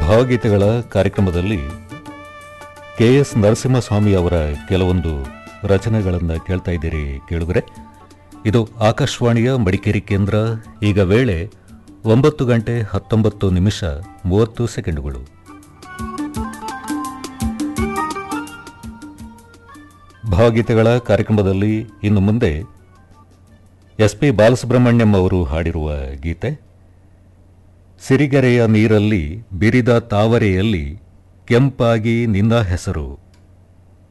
ಭಾವಗೀತೆಗಳ ಕಾರ್ಯಕ್ರಮದಲ್ಲಿ K S Narasimhaswamy ಅವರ ಕೆಲವೊಂದು ರಚನೆಗಳನ್ನು ಕೇಳ್ತಾ ಇದ್ದೀರಿ ಕೇಳುಗರೆ ಇದು ಆಕಾಶವಾಣಿಯ ಮಡಿಕೇರಿ ಕೇಂದ್ರ ಈಗ ವೇಳೆ ಒಂಬತ್ತು ಗಂಟೆ ಹತ್ತೊಂಬತ್ತು ನಿಮಿಷ ಮೂವತ್ತು ಸೆಕೆಂಡುಗಳು ಭಾವಗೀತೆಗಳ ಕಾರ್ಯಕ್ರಮದಲ್ಲಿ ಇನ್ನು ಮುಂದೆ ಎಸ್ ಪಿ ಬಾಲಸುಬ್ರಹ್ಮಣ್ಯಂ ಅವರು ಹಾಡಿರುವ ಗೀತೆ ಸಿರಿಗೆರೆಯ ನೀರಲ್ಲಿ ಬಿರಿದ ತಾವರೆಯಲ್ಲಿ ಕೆಂಪಾಗಿ ನಿನ್ನ ಹೆಸರು